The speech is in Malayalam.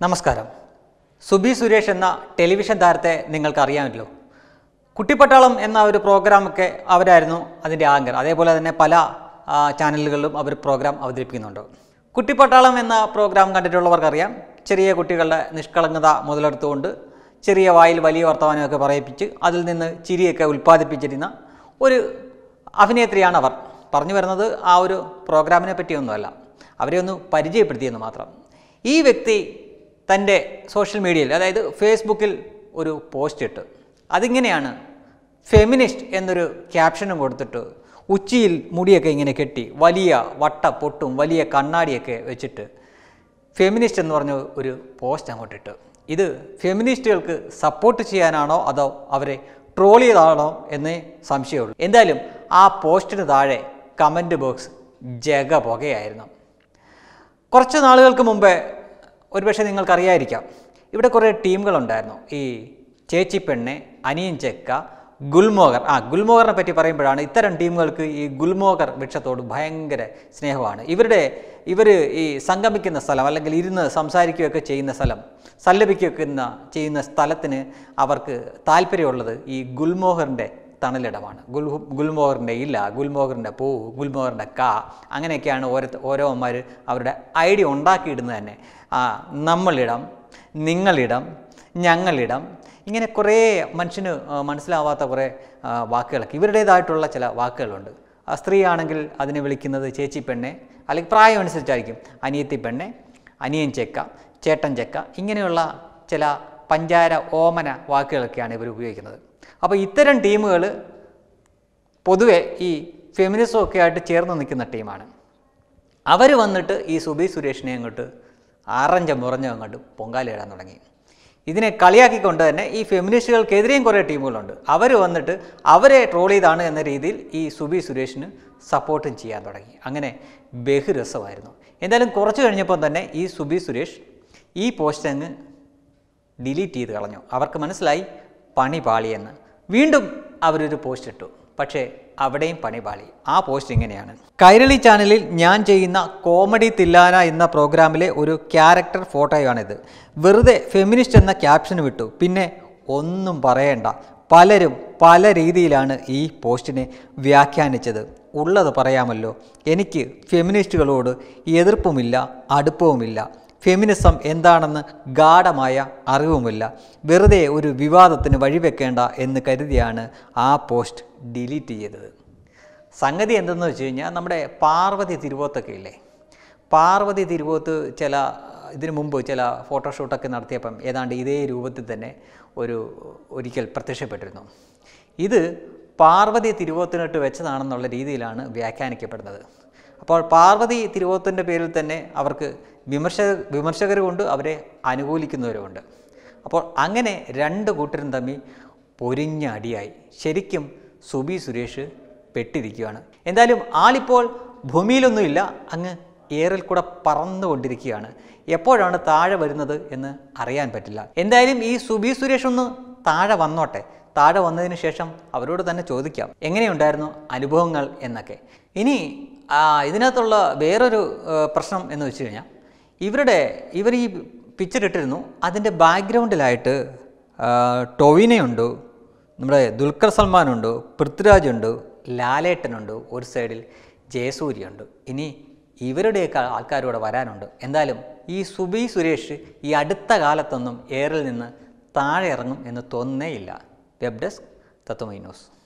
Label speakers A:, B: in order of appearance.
A: നമസ്കാരം സുബി സുരേഷ് എന്ന ടെലിവിഷൻ താരത്തെ നിങ്ങൾക്കറിയാമല്ലോ കുട്ടിപ്പട്ടാളം എന്ന ഒരു പ്രോഗ്രാമൊക്കെ അവരായിരുന്നു അതിൻ്റെ ആങ്കർ അതേപോലെ തന്നെ പല ആ, ചാനലുകളിലും അവർ പ്രോഗ്രാം അവതരിപ്പിക്കുന്നുണ്ട് കുട്ടിപ്പട്ടാളം എന്ന പ്രോഗ്രാം കണ്ടിട്ടുള്ളവർക്കറിയാം ചെറിയ കുട്ടികളുടെ നിഷ്കളങ്കത മുതലെടുത്തുകൊണ്ട് ചെറിയ വായിൽ വലിയ വർത്തമാനമൊക്കെ പറയിപ്പിച്ച് അതിൽ നിന്ന് ചിരിയൊക്കെ ഉൽപ്പാദിപ്പിച്ചിരുന്ന ഒരു അഭിനേത്രിയാണ് അവർ പറഞ്ഞു വരുന്നത് ആ ഒരു പ്രോഗ്രാമിനെ പറ്റിയൊന്നുമല്ല അവരെ ഒന്ന് പരിചയപ്പെടുത്തിയെന്ന് മാത്രം ഈ വ്യക്തി തൻ്റെ സോഷ്യൽ മീഡിയയിൽ അതായത് ഫേസ്ബുക്കിൽ ഒരു പോസ്റ്റ് ഇട്ട് അതിങ്ങനെയാണ് ഫെമിനിസ്റ്റ് എന്നൊരു ക്യാപ്ഷനും കൊടുത്തിട്ട് ഉച്ചിയിൽ മുടിയൊക്കെ ഇങ്ങനെ കെട്ടി വലിയ വട്ട പൊട്ടും വലിയ കണ്ണാടിയൊക്കെ വെച്ചിട്ട് ഫെമിനിസ്റ്റ് എന്ന് പറഞ്ഞ ഒരു പോസ്റ്റ് അങ്ങോട്ടിട്ട് ഇത് ഫെമിനിസ്റ്റുകൾക്ക് സപ്പോർട്ട് ചെയ്യാനാണോ അതോ അവരെ ട്രോൾ ചെയ്താണോ എന്നേ സംശയമുള്ളൂ എന്തായാലും ആ പോസ്റ്റിന് താഴെ കമൻറ്റ് ബോക്സ് ജഗ പുകയായിരുന്നു കുറച്ച് നാളുകൾക്ക് മുമ്പേ ഒരുപക്ഷെ നിങ്ങൾക്കറിയായിരിക്കാം ഇവിടെ കുറേ ടീമുകളുണ്ടായിരുന്നു ഈ ചേച്ചി പെണ്ണെ അനിയൻ ചെക്ക ഗുൽമോഹർ ആ ഗുൽമോഹറിനെ പറ്റി പറയുമ്പോഴാണ് ഇത്തരം ടീമുകൾക്ക് ഈ ഗുൽമോഹർ വൃക്ഷത്തോട് ഭയങ്കര സ്നേഹമാണ് ഇവരുടെ ഇവർ ഈ സംഗമിക്കുന്ന സ്ഥലം അല്ലെങ്കിൽ ഇരുന്ന് സംസാരിക്കുകയൊക്കെ ചെയ്യുന്ന സ്ഥലം സല്ലപിക്കുകയൊക്കെ ചെയ്യുന്ന സ്ഥലത്തിന് അവർക്ക് താല്പര്യമുള്ളത് ഈ ഗുൽമോഹറിൻ്റെ തണലിടമാണ് ഗുൽ ഗുൽമോഹറിൻ്റെ ഇല ഗുൽമോഹറിൻ്റെ പൂ ഗുൽമോഹറിൻ്റെ കാ അങ്ങനെയൊക്കെയാണ് ഓരോ ഓരോമാർ അവരുടെ ഐഡിയ ഉണ്ടാക്കിയിടുന്നത് തന്നെ ആ നമ്മളിടം നിങ്ങളിടം ഞങ്ങളിടം ഇങ്ങനെ കുറേ മനുഷ്യന് ആ, മനസ്സിലാവാത്ത കുറേ ആ, വാക്കുകളൊക്കെ ഇവരുടേതായിട്ടുള്ള ചില വാക്കുകളുണ്ട് ആ സ്ത്രീ ആണെങ്കിൽ അതിനെ വിളിക്കുന്നത് ചേച്ചി പെണ്ണെ അല്ലെങ്കിൽ പ്രായം അനുസരിച്ചായിരിക്കും അനിയത്തി പെണ്ണെ അനിയൻ ചെക്ക ചേട്ടൻ ചെക്ക ഇങ്ങനെയുള്ള ചില പഞ്ചാര ഓമന വാക്കുകളൊക്കെയാണ് ഇവർ ഉപയോഗിക്കുന്നത് അപ്പോൾ ഇത്തരം ടീമുകൾ പൊതുവെ ഈ ഫെമിനിസം ഒക്കെ ആയിട്ട് ചേർന്ന് നിൽക്കുന്ന ടീമാണ് അവർ വന്നിട്ട് ഈ സുബി സുരേഷിനെ അങ്ങോട്ട് ആറഞ്ച മുറഞ്ഞ അങ്ങോട്ട് പൊങ്കാലയിടാൻ തുടങ്ങി ഇതിനെ കളിയാക്കിക്കൊണ്ട് തന്നെ ഈ ഫെമിനിസ്റ്റുകൾക്കെതിരെയും കുറേ ടീമുകളുണ്ട് അവർ വന്നിട്ട് അവരെ ട്രോൾ ചെയ്താണ് എന്ന രീതിയിൽ ഈ സുബി സുരേഷിന് സപ്പോർട്ടും ചെയ്യാൻ തുടങ്ങി അങ്ങനെ ബഹുരസമായിരുന്നു എന്തായാലും കുറച്ച് കഴിഞ്ഞപ്പോൾ തന്നെ ഈ സുബി സുരേഷ് ഈ പോസ്റ്റ് അങ്ങ് ഡിലീറ്റ് ചെയ്ത് കളഞ്ഞു അവർക്ക് മനസ്സിലായി പണി പാളിയെന്ന് വീണ്ടും അവരൊരു പോസ്റ്റ് ഇട്ടു പക്ഷേ അവിടെയും പണി പാളി ആ പോസ്റ്റ് ഇങ്ങനെയാണ് കൈരളി ചാനലിൽ ഞാൻ ചെയ്യുന്ന കോമഡി തില്ലാന എന്ന പ്രോഗ്രാമിലെ ഒരു ക്യാരക്ടർ ഫോട്ടോയാണിത് വെറുതെ ഫെമിനിസ്റ്റ് എന്ന ക്യാപ്ഷൻ വിട്ടു പിന്നെ ഒന്നും പറയണ്ട പലരും പല രീതിയിലാണ് ഈ പോസ്റ്റിനെ വ്യാഖ്യാനിച്ചത് ഉള്ളത് പറയാമല്ലോ എനിക്ക് ഫെമിനിസ്റ്റുകളോട് എതിർപ്പുമില്ല അടുപ്പവുമില്ല ഫെമിനിസം എന്താണെന്ന് ഗാഠമായ അറിവുമില്ല വെറുതെ ഒരു വിവാദത്തിന് വഴിവെക്കേണ്ട എന്ന് കരുതിയാണ് ആ പോസ്റ്റ് ഡിലീറ്റ് ചെയ്തത് സംഗതി എന്തെന്ന് വെച്ച് കഴിഞ്ഞാൽ നമ്മുടെ പാർവതി തിരുവോത്തൊക്കെ ഇല്ലേ പാർവതി തിരുവോത്ത് ചില ഇതിനു മുമ്പ് ചില ഫോട്ടോഷൂട്ടൊക്കെ നടത്തിയപ്പം ഏതാണ്ട് ഇതേ രൂപത്തിൽ തന്നെ ഒരു ഒരിക്കൽ പ്രത്യക്ഷപ്പെട്ടിരുന്നു ഇത് പാർവതി തിരുവോത്തിനിട്ട് വെച്ചതാണെന്നുള്ള രീതിയിലാണ് വ്യാഖ്യാനിക്കപ്പെടുന്നത് അപ്പോൾ പാർവതി തിരുവോത്തിൻ്റെ പേരിൽ തന്നെ അവർക്ക് വിമർശ വിമർശകരുമുണ്ട് അവരെ അനുകൂലിക്കുന്നവരുമുണ്ട് അപ്പോൾ അങ്ങനെ രണ്ട് കൂട്ടരും തമ്മിൽ പൊരിഞ്ഞ അടിയായി ശരിക്കും സുബി സുരേഷ് പെട്ടിരിക്കുകയാണ് എന്തായാലും ആളിപ്പോൾ ഭൂമിയിലൊന്നുമില്ല അങ്ങ് ഏറിൽ കൂടെ പറന്നുകൊണ്ടിരിക്കുകയാണ് എപ്പോഴാണ് താഴെ വരുന്നത് എന്ന് അറിയാൻ പറ്റില്ല എന്തായാലും ഈ സുബി സുരേഷ് ഒന്ന് താഴെ വന്നോട്ടെ താഴെ വന്നതിന് ശേഷം അവരോട് തന്നെ ചോദിക്കാം എങ്ങനെയുണ്ടായിരുന്നു അനുഭവങ്ങൾ എന്നൊക്കെ ഇനി ആ, ഇതിനകത്തുള്ള വേറൊരു ആ, പ്രശ്നം എന്ന് വെച്ച് കഴിഞ്ഞാൽ ഇവരുടെ ഇവർ ഈ പിക്ചർ ഇട്ടിരുന്നു അതിൻ്റെ ബാക്ക്ഗ്രൗണ്ടിലായിട്ട് ആ, ടൊവിനയുണ്ട് നമ്മുടെ ദുൽഖർ സൽമാനുണ്ട് പൃഥ്വിരാജുണ്ട് ലാലേട്ടനുണ്ട് ഒരു സൈഡിൽ ജയസൂര്യയുണ്ട് ഇനി ഇവരുടെയൊക്കെ ആൾക്കാരൂടെ വരാനുണ്ട് എന്തായാലും ഈ സുബി സുരേഷ് ഈ അടുത്ത കാലത്തൊന്നും എയറിൽ നിന്ന് താഴെ ഇറങ്ങും എന്ന് തോന്നുന്നേയില്ല വെബ് ഡെസ്ക് തത്വമൈ ന്യൂസ്